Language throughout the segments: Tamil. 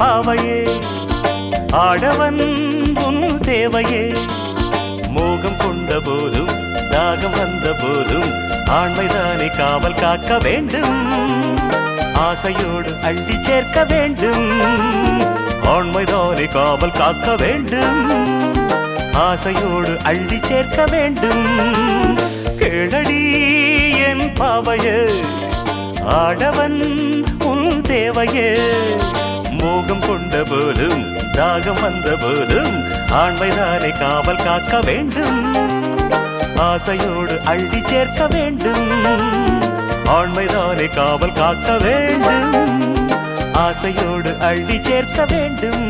பாவையே ஆடவன் உன் தேவையே மோகம் கொண்ட போதும் தாகம் வந்த போதும் ஆண்மைதானே காவல் காக்க வேண்டும் ஆசையோடு அள்ளி சேர்க்க வேண்டும் ஆண்மைதானே காவல் காக்க வேண்டும் ஆசையோடு அள்ளி சேர்க்க வேண்டும் கேளடி என் பாவையே ஆடவன் உன் தேவையே மோகம் கொண்ட போதும் தாகம் வந்த போதும் ஆண்மைதானே காவல் காக்க வேண்டும் ஆசையோடு அள்ளி சேர்க்க வேண்டும் ஆண்மைதானே காவல் காக்க வேண்டும் ஆசையோடு அள்ளி சேர்க்க வேண்டும்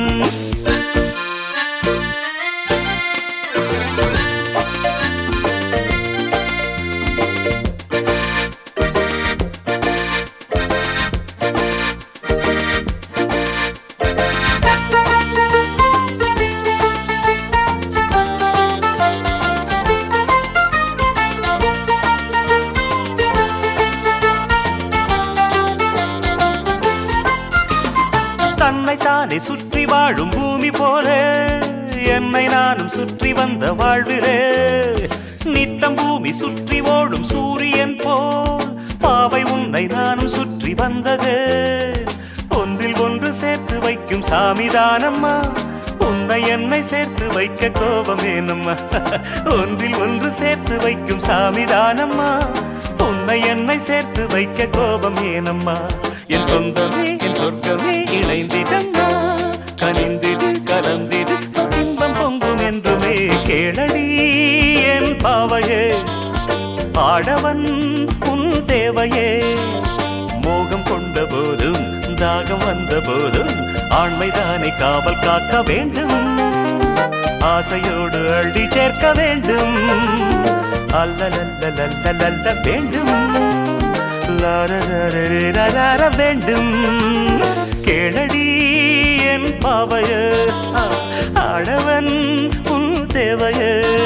தன்னைத்தானே சுற்றி வாழும் பூமி போல என்னை நானும் சுற்றி வந்த வாழ்விலே நித்தம் பூமி சுற்றி ஓடும் சூரியன் போல் பாவை உன்னை நானும் சுற்றி வந்தது ஒன்றில் ஒன்று சேர்த்து வைக்கும் சாமிதானம்மா உன்னை என்னை சேர்த்து வைக்க கோபம் ஏனம்மா ஒன்றில் ஒன்று சேர்த்து வைக்கும் சாமிதானம்மா உன்னை என்னை சேர்த்து வைக்க கோபம் ஏனம்மா என் சொந்தமே என் சொர்க்கமே இணைந்திடம்மா கனிந்திடு கலந்திடு இன்பம் பொங்கும் என்றுமே கேளடி என் பாவையே ஆடவன் உன் தேவையே மோகம் கொண்ட போதும் தாகம் வந்த போதும் ஆண்மைதானே காவல் காக்க வேண்டும் ஆசையோடு அள்ளி சேர்க்க வேண்டும் அல்லலல்லலல்லல்ல வேண்டும் லரரரரரரர வேண்டும் கேளடி என் பாவைய ஆடவன் உன் தேவைய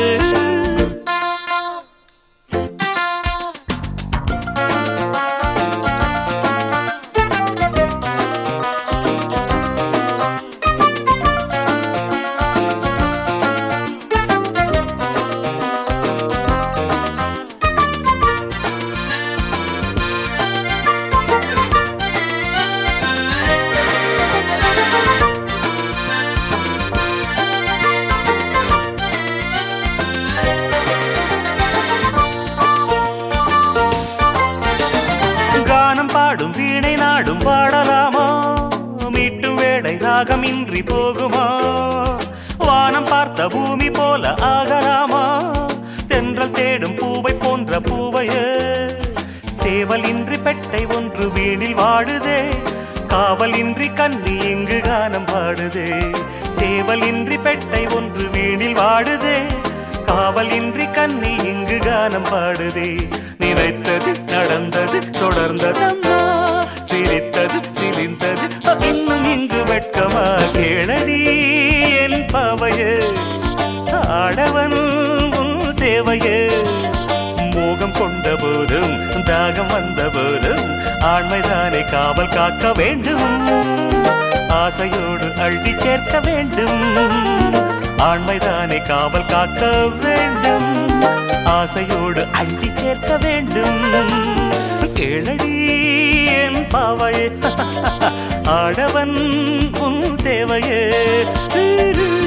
கானம் பாடும் வீணை நாடும் பாடலாமா மீட்டும் வேடை ராகமின்றி போகுமா வானம் பார்த்த பூமி போல ஆகலாமா தென்றல் தேடும் பூவை போன்ற பூவையே சேவல் இன்றி பெட்டை ஒன்று வீணில் வாடுதே காவல் இன்றி கண்ணி இங்கு கானம் பாடுதே சேவல் இன்றி பெட்டை ஒன்று வீணில் வாடுதே காவல் இன்றி கண்ணி இங்கு கானம் பாடுதே நினைத்தது நடந்தது தொடர்ந்ததம்மா சிரித்தது சிரிந்தது இன்னும் இங்கு வெட்கமா கேளடி என் பாவையே ஆடவன் உன் தேவையே மோகம் கொண்ட போதும் தாகம் வந்த போதும் ஆண்மைதானே காவல் காக்க வேண்டும் ஆசையோடு அள்ளி சேர்க்க வேண்டும் ஆண்மைதானே காவல் காக்க வேண்டும் ஆசையோடு அள்ளி சேர்க்க வேண்டும் கேளடி என் பாவையே ஆடவன் உன் தேவையே